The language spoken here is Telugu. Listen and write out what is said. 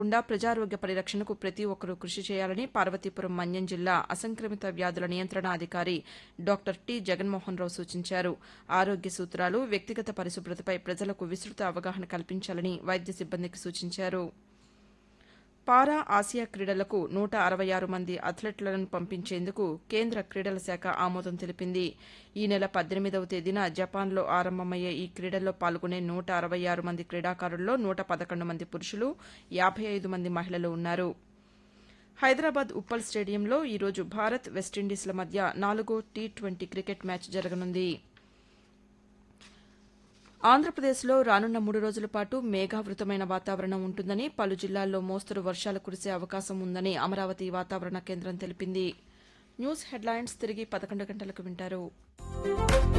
కుండా ప్రజారోగ్య పరిరక్షణకు ప్రతి ఒక్కరూ కృషి చేయాలని పార్వతీపురం మన్యం జిల్లా అసంక్రమిత వ్యాధుల నియంత్రణ అధికారి డాక్టర్ టి జగన్మోహన్రావు సూచించారు ఆరోగ్య సూత్రాలు వ్యక్తిగత పరిశుభ్రతపై ప్రజలకు విస్తృత అవగాహన కల్పించాలని వైద్య సిబ్బందికి సూచించారు పారా ఆసియా క్రీడలకు నూట అరవై ఆరు మంది అథ్లెట్లను పంపించేందుకు కేంద్ర క్రీడల శాఖ ఆమోదం తెలిపింది ఈ నెల పద్దెనిమిదవ తేదీన జపాన్లో ఆరంభమయ్యే ఈ క్రీడల్లో పాల్గొనే నూట అరవై ఆరు మంది క్రీడాకారుల్లో నూట పదకొండు మంది పురుషులు యాభై ఐదు మంది మహిళలు ఉన్నారు హైదరాబాద్ ఉప్పల్ స్టేడియంలో ఈరోజు భారత్ వెస్టిండీస్ల మధ్య నాలుగో టీ ట్వంటీ క్రికెట్ మ్యాచ్ జరగనుంది ఆంధ్రప్రదేశ్లో రానున్న మూడు రోజుల పాటు మేఘావృతమైన వాతావరణం ఉంటుందని పలు జిల్లాల్లో మోస్తరు వర్షాలు కురిసే అవకాశం ఉందని అమరావతి వాతావరణ కేంద్రం తెలిపింది న్యూస్ హెడ్లైన్స్ తిరిగి పదకొండు గంటలకు వింటారు